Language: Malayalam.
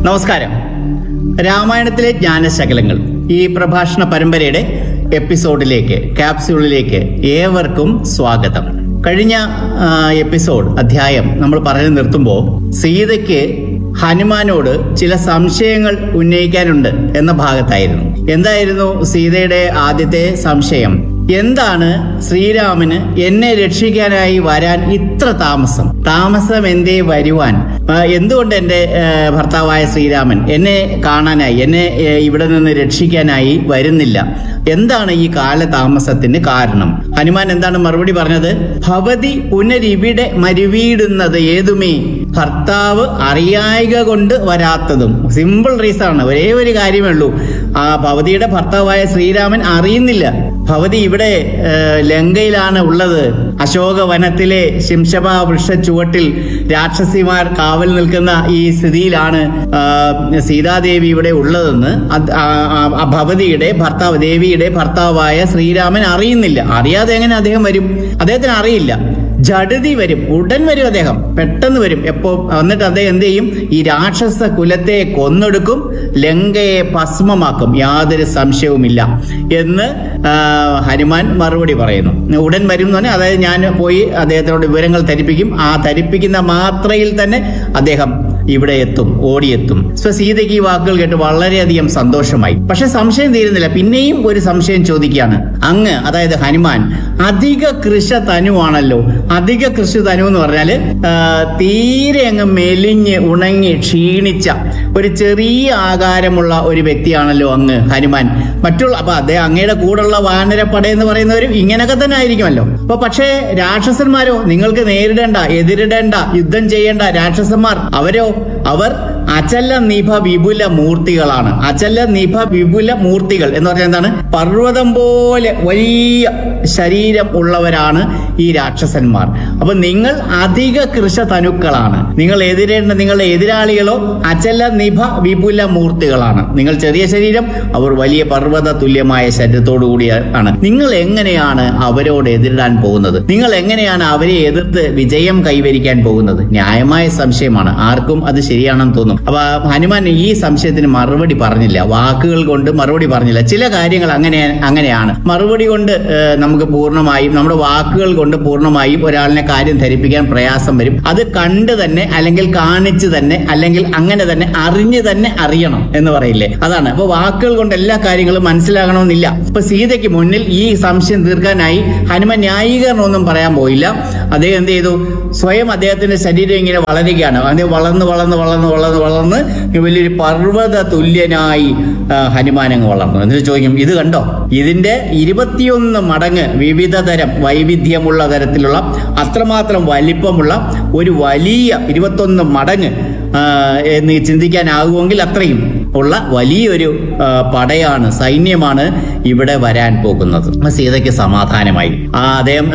നമസ്കാരം രാമായണത്തിലെ ജ്ഞാനശകലങ്ങൾ ഈ പ്രഭാഷണ പരമ്പരയുടെ എപ്പിസോഡിലേക്ക് ക്യാപ്സ്യൂളിലേക്ക് ഏവർക്കും സ്വാഗതം കഴിഞ്ഞ ആ, എപ്പിസോഡ് അധ്യായം നമ്മൾ പറഞ്ഞു നിർത്തുമ്പോൾ സീതയ്ക്ക് ഹനുമാനോട് ചില സംശയങ്ങൾ ഉന്നയിക്കാനുണ്ട് എന്ന ഭാഗത്തായിരുന്നു എന്തായിരുന്നു സീതയുടെ ആദ്യത്തെ സംശയം എന്താണ് ശ്രീരാമന് എന്നെ രക്ഷിക്കാനായി വരാൻ ഇത്ര താമസം താമസം എന്തേ വരുവാൻ ആ, എന്തുകൊണ്ട് എൻ്റെ ആ, ഭർത്താവായ ശ്രീരാമൻ എന്നെ കാണാനായി എന്നെ ആ, ഇവിടെ നിന്ന് രക്ഷിക്കാനായി വരുന്നില്ല എന്താണ് ഈ കാലതാമസത്തിന് കാരണം ഹനുമാൻ എന്താണ് മറുപടി പറഞ്ഞത് ഭവതി പുനരിവിടെ മരുവീടുന്നത് ഏതുമേ ഭർത്താവ് അറിയായിക കൊണ്ട് വരാത്തതും സിമ്പിൾ റീസൺ ആണ് ഒരേ ഒരു കാര്യമേ ഉള്ളൂ ആ ഭവതിയുടെ ഭർത്താവായ ശ്രീരാമൻ അറിയുന്നില്ല ഭവതി ഇവിടെ ഏ, ലങ്കയിലാണ് ഉള്ളത് അശോക വനത്തിലെ ശിംശഭ വൃക്ഷ ചുവട്ടിൽ രാക്ഷസിമാർ കാവൽ നിൽക്കുന്ന ഈ സ്ഥിതിയിലാണ് ആ, സീതാദേവി ഇവിടെ ഉള്ളതെന്ന് അത് ആ, ആ, ആ ഭവതിയുടെ ഭർത്താവ് ദേവിയുടെ ഭർത്താവായ ശ്രീരാമൻ അറിയുന്നില്ല അറിയാതെ എങ്ങനെ അദ്ദേഹം വരും അദ്ദേഹത്തിന് അറിയില്ല ജഡതി വരും ഉടൻ വരും അദ്ദേഹം പെട്ടെന്ന് വരും എപ്പോ എന്നിട്ട് അദ്ദേഹം എന്ത് ചെയ്യും ഈ രാക്ഷസ കുലത്തെ കൊന്നൊടുക്കും ലങ്കയെ ഭസ്മമാക്കും യാതൊരു സംശയവുമില്ല എന്ന് ആ, ഹനുമാൻ മറുപടി പറയുന്നു ഉടൻ വരും എന്ന് പറഞ്ഞാൽ അതായത് ഞാൻ പോയി അദ്ദേഹത്തിനോട് വിവരങ്ങൾ ധരിപ്പിക്കും ആ ധരിപ്പിക്കുന്ന മാത്രയിൽ തന്നെ അദ്ദേഹം ഇവിടെ എത്തും ഓടിയെത്തും സോ സീതയ്ക്ക് ഈ വാക്കുകൾ കേട്ട് വളരെയധികം സന്തോഷമായി പക്ഷെ സംശയം തീരുന്നില്ല പിന്നെയും ഒരു സംശയം ചോദിക്കുകയാണ് അങ്ങ് അതായത് ഹനുമാൻ അധിക കൃഷ തനുവാണല്ലോ അധിക കൃഷി തനു എന്ന് പറഞ്ഞാല് ആ, തീരെ അങ്ങ് മെലിഞ്ഞ് ഉണങ്ങി ക്ഷീണിച്ച ഒരു ചെറിയ ആകാരമുള്ള ഒരു വ്യക്തിയാണല്ലോ അങ്ങ് ഹനുമാൻ മറ്റുള്ള അപ്പൊ അദ്ദേഹം അങ്ങയുടെ കൂടെയുള്ള വാനരപ്പട എന്ന് പറയുന്നവരും ഇങ്ങനെയൊക്കെ തന്നെ ആയിരിക്കുമല്ലോ അപ്പൊ പക്ഷേ രാക്ഷസന്മാരോ നിങ്ങൾക്ക് നേരിടേണ്ട എതിരിടേണ്ട യുദ്ധം ചെയ്യേണ്ട രാക്ഷസന്മാർ അവരോ അവർ അചല നിഭ വിപുല മൂർത്തികളാണ് അചല നിഭ വിപുല മൂർത്തികൾ എന്ന് പറഞ്ഞാൽ എന്താണ് പർവ്വതം പോലെ വലിയ ശരീരം ഉള്ളവരാണ് ഈ രാക്ഷസന്മാർ അപ്പൊ നിങ്ങൾ അധിക കൃഷ തനുക്കളാണ് നിങ്ങൾ എതിരേണ്ട നിങ്ങളുടെ എതിരാളികളോ അചല നിഭ വിപുല മൂർത്തികളാണ് നിങ്ങൾ ചെറിയ ശരീരം അവർ വലിയ പർവ്വത തുല്യമായ ശരീരത്തോടു കൂടിയാണ് നിങ്ങൾ എങ്ങനെയാണ് അവരോട് എതിരിടാൻ പോകുന്നത് നിങ്ങൾ എങ്ങനെയാണ് അവരെ എതിർത്ത് വിജയം കൈവരിക്കാൻ പോകുന്നത് ന്യായമായ സംശയമാണ് ആർക്കും അത് ശരിയാണെന്ന് തോന്നും അപ്പൊ ഹനുമാൻ ഈ സംശയത്തിന് മറുപടി പറഞ്ഞില്ല വാക്കുകൾ കൊണ്ട് മറുപടി പറഞ്ഞില്ല ചില കാര്യങ്ങൾ അങ്ങനെ അങ്ങനെയാണ് മറുപടി കൊണ്ട് ഏഹ്, നമുക്ക് പൂർണ്ണമായും നമ്മുടെ വാക്കുകൾ കൊണ്ട് പൂർണ്ണമായും ഒരാളിനെ കാര്യം ധരിപ്പിക്കാൻ പ്രയാസം വരും അത് കണ്ട് തന്നെ അല്ലെങ്കിൽ കാണിച്ച് തന്നെ അല്ലെങ്കിൽ അങ്ങനെ തന്നെ അറിഞ്ഞ് തന്നെ അറിയണം എന്ന് പറയില്ലേ അതാണ് അപ്പൊ വാക്കുകൾ കൊണ്ട് എല്ലാ കാര്യങ്ങളും മനസ്സിലാകണമെന്നില്ല ഇപ്പൊ സീതയ്ക്ക് മുന്നിൽ ഈ സംശയം തീർക്കാനായി ഹനുമാൻ ന്യായീകരണമൊന്നും പറയാൻ പോയില്ല അദ്ദേഹം എന്ത് ചെയ്തു സ്വയം അദ്ദേഹത്തിന്റെ ശരീരം ഇങ്ങനെ വളരുകയാണ് അദ്ദേഹം വളർന്ന് വളർന്ന് വളർന്ന് വളർന്ന് വളർന്ന് വലിയൊരു പർവ്വത തുല്യനായി ആ, ഹനുമാൻ അങ്ങ് വളർന്നു എന്നിട്ട് ചോദിക്കും ഇത് കണ്ടോ ഇതിന്റെ ഇരുപത്തിയൊന്ന് മടങ്ങ് വിവിധ തരം വൈവിധ്യമുള്ള തരത്തിലുള്ള അത്രമാത്രം വലിപ്പമുള്ള ഒരു വലിയ ഇരുപത്തൊന്ന് മടങ്ങ് ആ, എന്ന് ചിന്തിക്കാനാകുമെങ്കിൽ അത്രയും ഉള്ള വലിയൊരു ആ, പടയാണ് സൈന്യമാണ് ഇവിടെ വരാൻ പോകുന്നത് സീതയ്ക്ക് സമാധാനമായി ആ അദ്ദേഹം